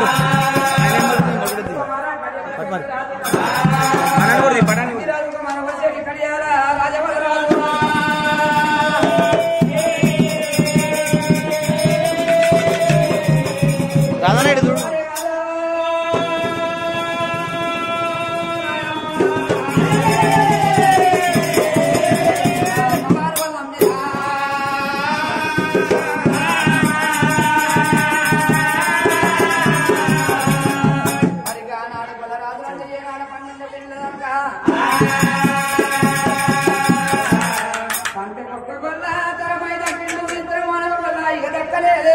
పట్టు ఆయన ఏం పడుతుంది? పట్టుకోద్ది. పట్టు మరి. పటాన్ని కూడా తీ, పటాన్ని కూడా తీ. రాధానాయుడు చూడు పంట కొట్టగొల్ల తరమైన పిండు మిత్రం మనవల్ల ఇక దక్కలేదే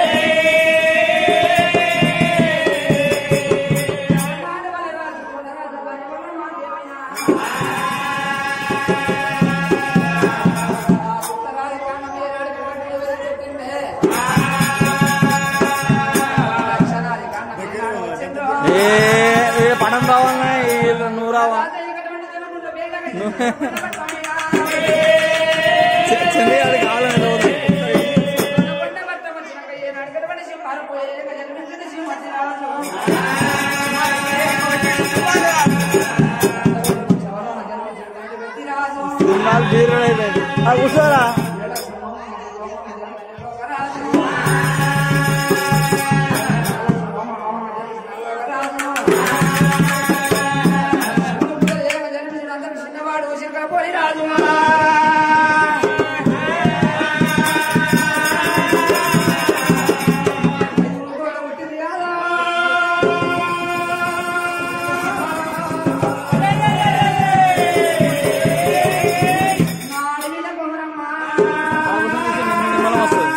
ఏ ఏ పటం రావాలన్నా వీళ్ళు నువ్వు రావా చెంది అది కావాలని రోజు నాలుగు బీరులు అయిపోయింది ఆ కూర్చోరా చిన్నవాడు పోయి రాజు నిమ్మలం వస్తుంది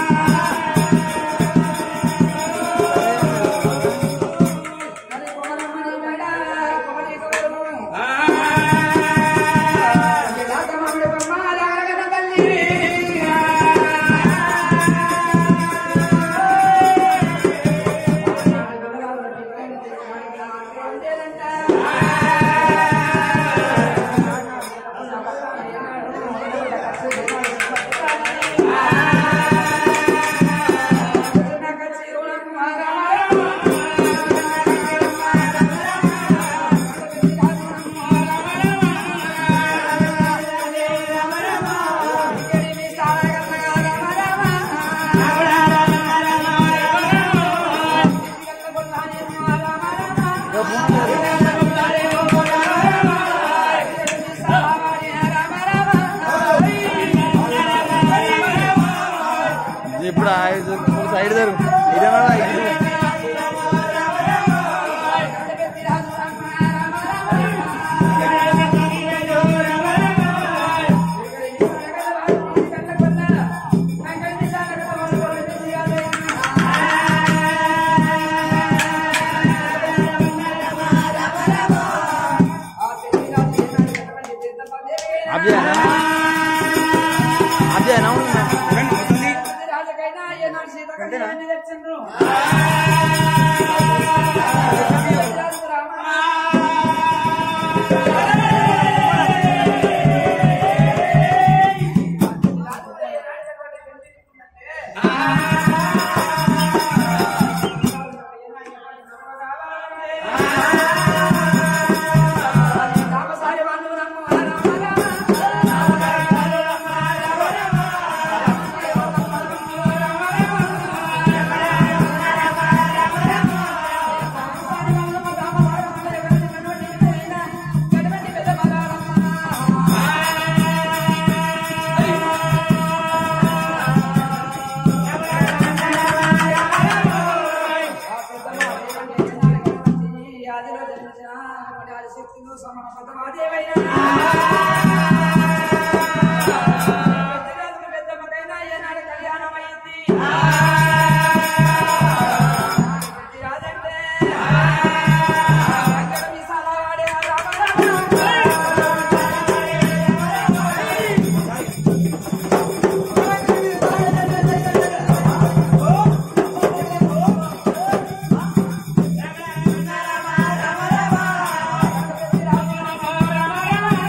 ఇప్పుడు ఐదు సైడ్ జరుగు ఇదేనా ఇది అబ్జయ్ అబ్జయ్ రాజకైనా ఏనాడు సీతకైనా అన్ని తెచ్చిండ్రు రామసారి వాళ్ళు ఆదిలో జన్మించిన ఆదిశక్తులు సమపదమాదేవైనా పెద్దరాజుకు పెద్దమ్మకైనా ఏనాడు కళ్యాణమైంది పెద్దిరాజంటే అక్కడ విశాల వాడే ఆ రామ రామ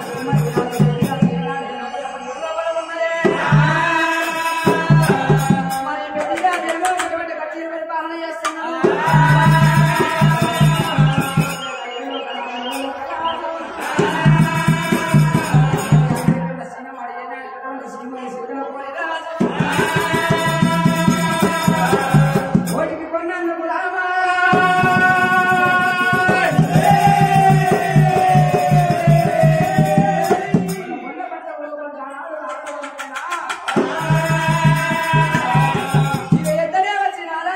మరి పెళ్లి రాజ్యంలో ఇటువంటి కఠిన పరిపాలన చేస్తున్నాము ఓటికి కొన్నందుకు రామా కొన్న పట్ట ఊరుకోని జానాలు రాకపోతున్నా. ఇక ఎద్దరే వచ్చినారా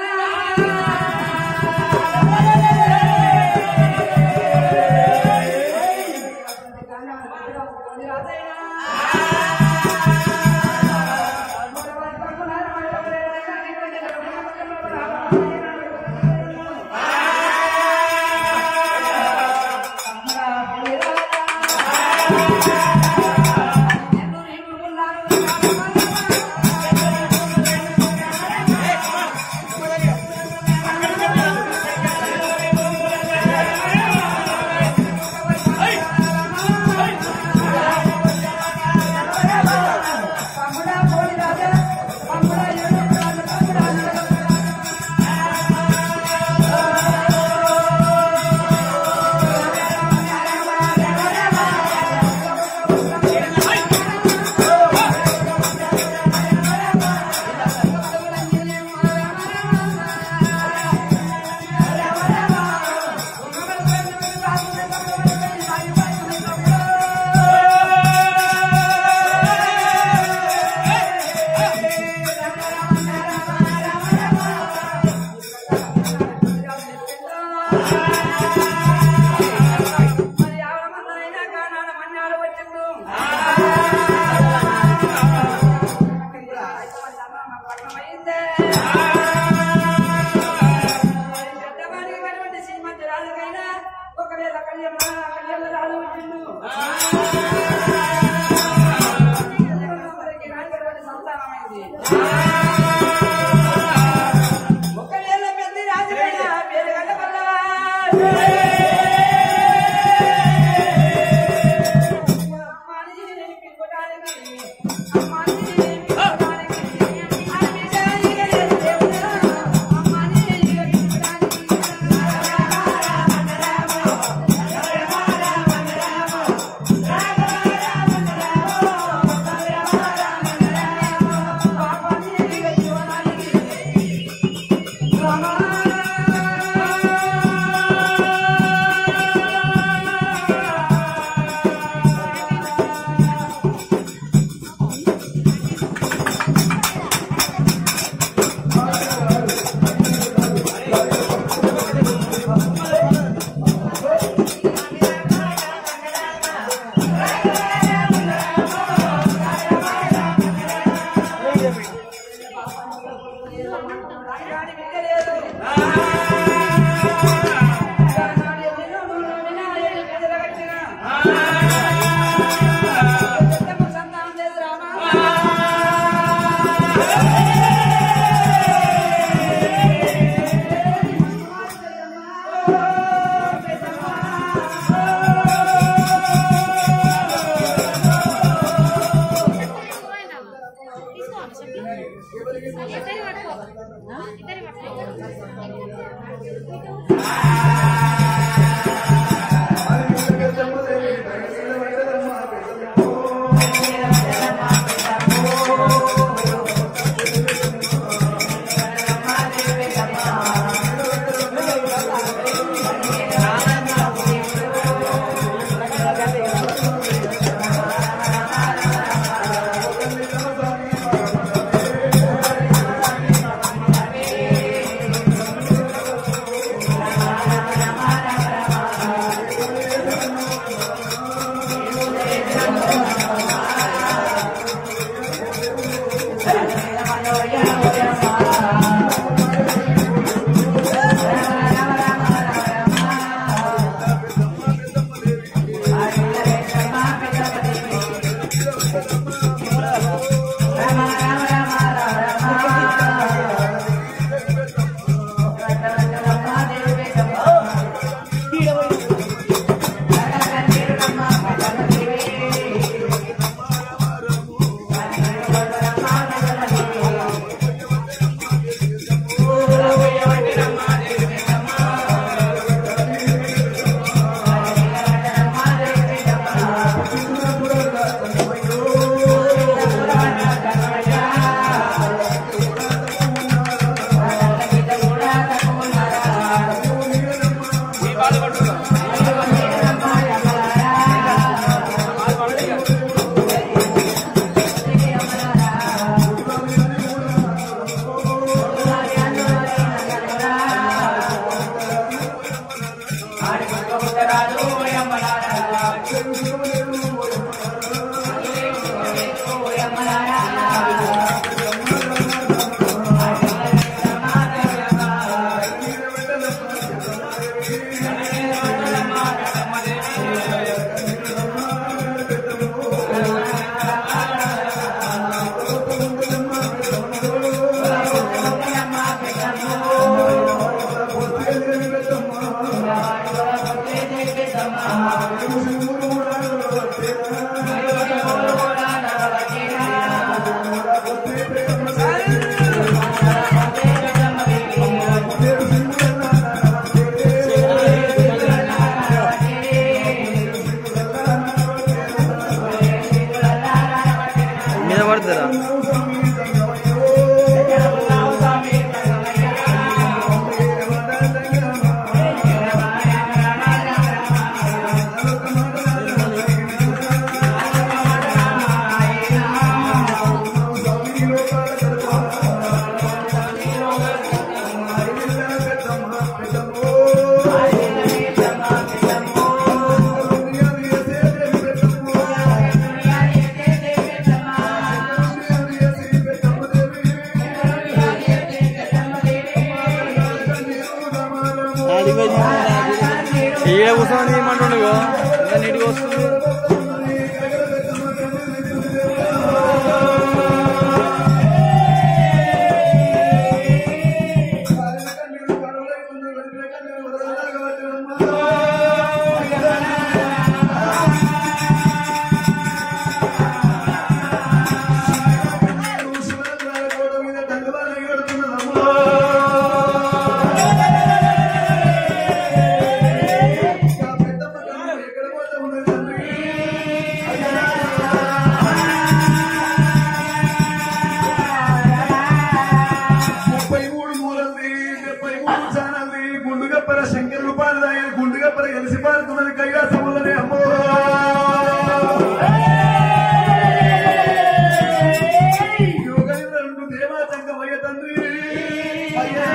తమ్ముడా పోలి రాజా తమ్ముడా ఏడు రాజా తమ్ముడా మరి ఎవరమన్నైనా కానాడ మన్యాలు వచ్చిండు పట్టణమైందే పెద్దవాడికి అటువంటి శ్రీమంతి రాజుకైనా ఒకవేళ కళ్యాణ కళ్యాణ రాజు వచ్చిండు అందరికీ నాయకుడి సంతానమైంది ఒకవేళ పెద్ద రాజుకైనా పేరు కట్టబడ్డా ఇంకా నీట్గా వస్తుంది ముప్పై మూడు మూలది డెబ్బై మూడు చానల్ది గుండుగప్పర శంకరుడు పాలదాయని గుండుగప్పర కలిసి పారుతున్నది కైలాసములనే అమ్మో యోగేంద్ర రెండు దేవా సంగమయ్య తండ్రి అయ్యా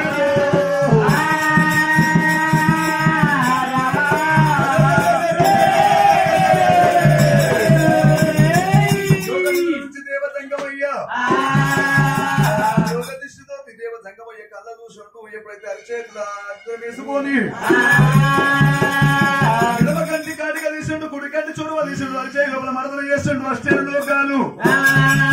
యోగనిష్ఠి దేవ సంగమయ్య యోగనిష్ఠితో దేవ సంగమయ్య కళ్ళ చూసినట్టు ఎప్పుడైతే అరిచేతుల వేసుకొని ఎడమ కంటి కాటిగా తీసిండు కుడి కంటి చూడవ తీసిండు అరిచే లోపల మరదలు చేస్తుండు అష్టేరు లోకాలు